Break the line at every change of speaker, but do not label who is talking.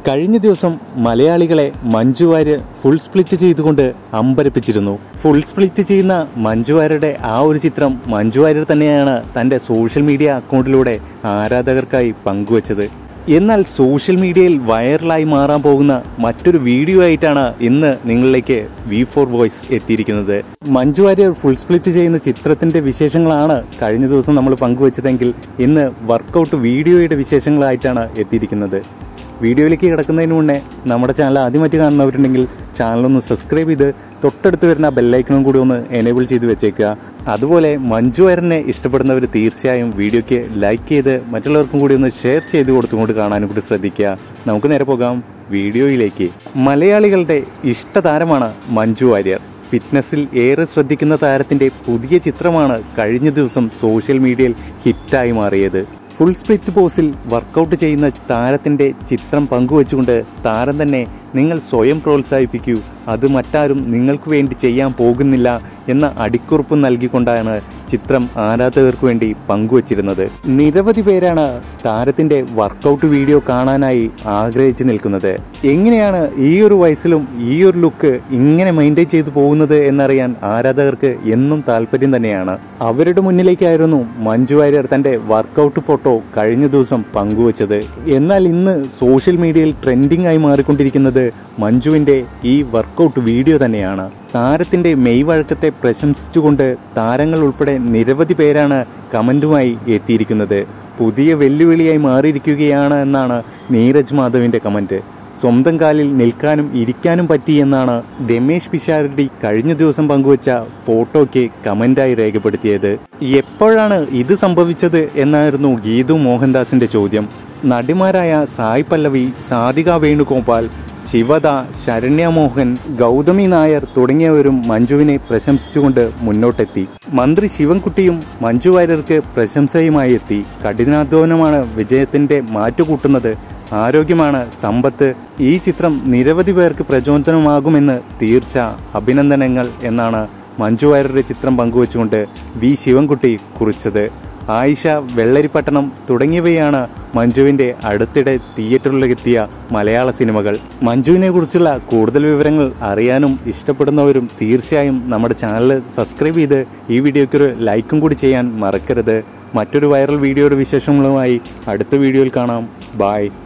കഴിഞ്ഞ ദിവസം മലയാളികളെ മഞ്ജു വാര്യർ ഫുൾ സ്പ്ലിറ്റ് ചെയ്തുകൊണ്ട് അമ്പരപ്പിച്ചിരുന്നു ഫുൾ സ്പ്ലിറ്റ് ചെയ്യുന്ന മഞ്ജു വാര്യരുടെ ആ ഒരു ചിത്രം മഞ്ജു വാര്യർ തന്നെയാണ് തൻ്റെ സോഷ്യൽ മീഡിയ അക്കൗണ്ടിലൂടെ ആരാധകർക്കായി പങ്കുവച്ചത് എന്നാൽ സോഷ്യൽ മീഡിയയിൽ വൈറലായി മാറാൻ പോകുന്ന മറ്റൊരു വീഡിയോ ആയിട്ടാണ് ഇന്ന് നിങ്ങളിലേക്ക് വി ഫോർ വോയിസ് എത്തിയിരിക്കുന്നത് മഞ്ജു വാര്യർ ഫുൾ സ്പ്ലിറ്റ് ചെയ്യുന്ന ചിത്രത്തിന്റെ വിശേഷങ്ങളാണ് കഴിഞ്ഞ ദിവസം നമ്മൾ പങ്കുവച്ചതെങ്കിൽ ഇന്ന് വർക്കൗട്ട് വീഡിയോയുടെ വിശേഷങ്ങളായിട്ടാണ് എത്തിയിരിക്കുന്നത് വീഡിയോയിലേക്ക് കിടക്കുന്നതിന് മുന്നേ നമ്മുടെ ചാനൽ ആദ്യമായിട്ട് കാണുന്നവരുണ്ടെങ്കിൽ ചാനലൊന്ന് സബ്സ്ക്രൈബ് ചെയ്ത് തൊട്ടടുത്ത് വരുന്ന ബെല്ലൈക്കണും കൂടി ഒന്ന് എനേബിൾ ചെയ്ത് വെച്ചേക്കുക അതുപോലെ മഞ്ജു വാര്യനെ ഇഷ്ടപ്പെടുന്നവർ തീർച്ചയായും വീഡിയോയ്ക്ക് ലൈക്ക് ചെയ്ത് മറ്റുള്ളവർക്കും കൂടി ഒന്ന് ഷെയർ ചെയ്ത് കൊടുത്തുകൊണ്ട് കാണാനും കൂടി ശ്രദ്ധിക്കുക നമുക്ക് നേരെ പോകാം വീഡിയോയിലേക്ക് മലയാളികളുടെ ഇഷ്ടതാരമാണ് മഞ്ജു വാര്യർ ഫിറ്റ്നസ്സിൽ ഏറെ ശ്രദ്ധിക്കുന്ന താരത്തിന്റെ പുതിയ ചിത്രമാണ് കഴിഞ്ഞ ദിവസം സോഷ്യൽ മീഡിയയിൽ ഹിറ്റായി മാറിയത് ഫുൾ സ്പ്ലിറ്റ് പോസിൽ വർക്കൗട്ട് ചെയ്യുന്ന താരത്തിന്റെ ചിത്രം പങ്കുവച്ചുകൊണ്ട് താരം തന്നെ നിങ്ങൾ സ്വയം പ്രോത്സാഹിപ്പിക്കൂ അത് മറ്റാരും നിങ്ങൾക്ക് വേണ്ടി ചെയ്യാൻ പോകുന്നില്ല എന്ന അടിക്കുറിപ്പ് നൽകിക്കൊണ്ടാണ് ചിത്രം ആരാധകർക്ക് വേണ്ടി പങ്കുവച്ചിരുന്നത് നിരവധി പേരാണ് താരത്തിന്റെ വർക്കൗട്ട് വീഡിയോ കാണാനായി ആഗ്രഹിച്ചു നിൽക്കുന്നത് എങ്ങനെയാണ് ഈ ഒരു വയസ്സിലും ഈ ഒരു ലുക്ക് ഇങ്ങനെ മെയിൻറ്റെയിൻ ചെയ്തു പോകുന്നത് എന്നറിയാൻ ആരാധകർക്ക് എന്നും താല്പര്യം തന്നെയാണ് അവരുടെ മുന്നിലേക്കായിരുന്നു മഞ്ജു വാര്യർ തന്റെ വർക്കൗട്ട് ഫോട്ടോ കഴിഞ്ഞ ദിവസം പങ്കുവച്ചത് എന്നാൽ ഇന്ന് സോഷ്യൽ മീഡിയയിൽ ട്രെൻഡിംഗ് ആയി മാറിക്കൊണ്ടിരിക്കുന്നത് മഞ്ജുവിന്റെ ഈ വർക്കൗട്ട് വീഡിയോ തന്നെയാണ് താരത്തിന്റെ മെയ് വഴക്കത്തെ പ്രശംസിച്ചുകൊണ്ട് താരങ്ങൾ ഉൾപ്പെടെ നിരവധി പേരാണ് കമന്റുമായി എത്തിയിരിക്കുന്നത് പുതിയ വെല്ലുവിളിയായി മാറിയിരിക്കുകയാണ് എന്നാണ് നീരജ് മാധവിന്റെ കമന്റ് സ്വന്തം കാലിൽ നിൽക്കാനും ഇരിക്കാനും പറ്റി എന്നാണ് രമേശ് പിഷാരടി കഴിഞ്ഞ ദിവസം പങ്കുവച്ച ഫോട്ടോയ്ക്ക് കമന്റായി രേഖപ്പെടുത്തിയത് എപ്പോഴാണ് ഇത് സംഭവിച്ചത് എന്നായിരുന്നു ഗീതു മോഹൻദാസിന്റെ ചോദ്യം നടിമാരായ സായ് പല്ലവി സാധിക വേണുഗോപാൽ ശിവദ ശരണ്യ മോഹൻ ഗൗതമി നായർ തുടങ്ങിയവരും മഞ്ജുവിനെ പ്രശംസിച്ചുകൊണ്ട് മുന്നോട്ടെത്തി മന്ത്രി ശിവൻകുട്ടിയും മഞ്ജു വാര്യർക്ക് പ്രശംസയുമായി എത്തി കഠിനാധ്വാനമാണ് വിജയത്തിന്റെ മാറ്റുകൂട്ടുന്നത് ആരോഗ്യമാണ് സമ്പത്ത് ഈ ചിത്രം നിരവധി പേർക്ക് പ്രചോദനമാകുമെന്ന് തീർച്ച അഭിനന്ദനങ്ങൾ എന്നാണ് മഞ്ജു വാര്യരുടെ ചിത്രം പങ്കുവച്ചുകൊണ്ട് വി ശിവൻകുട്ടി കുറിച്ചത് ആയിഷ വെള്ളരിപ്പട്ടണം തുടങ്ങിയവയാണ് മഞ്ജുവിന്റെ അടുത്തിടെ തിയേറ്ററിലെത്തിയ മലയാള സിനിമകൾ മഞ്ജുവിനെ കുറിച്ചുള്ള കൂടുതൽ വിവരങ്ങൾ അറിയാനും ഇഷ്ടപ്പെടുന്നവരും തീർച്ചയായും നമ്മുടെ ചാനൽ സബ്സ്ക്രൈബ് ചെയ്ത് ഈ വീഡിയോയ്ക്ക് ഒരു ലൈക്കും കൂടി ചെയ്യാൻ മറക്കരുത് മറ്റൊരു വൈറൽ വീഡിയോയുടെ വിശേഷങ്ങളുമായി അടുത്ത വീഡിയോയിൽ കാണാം ബായ്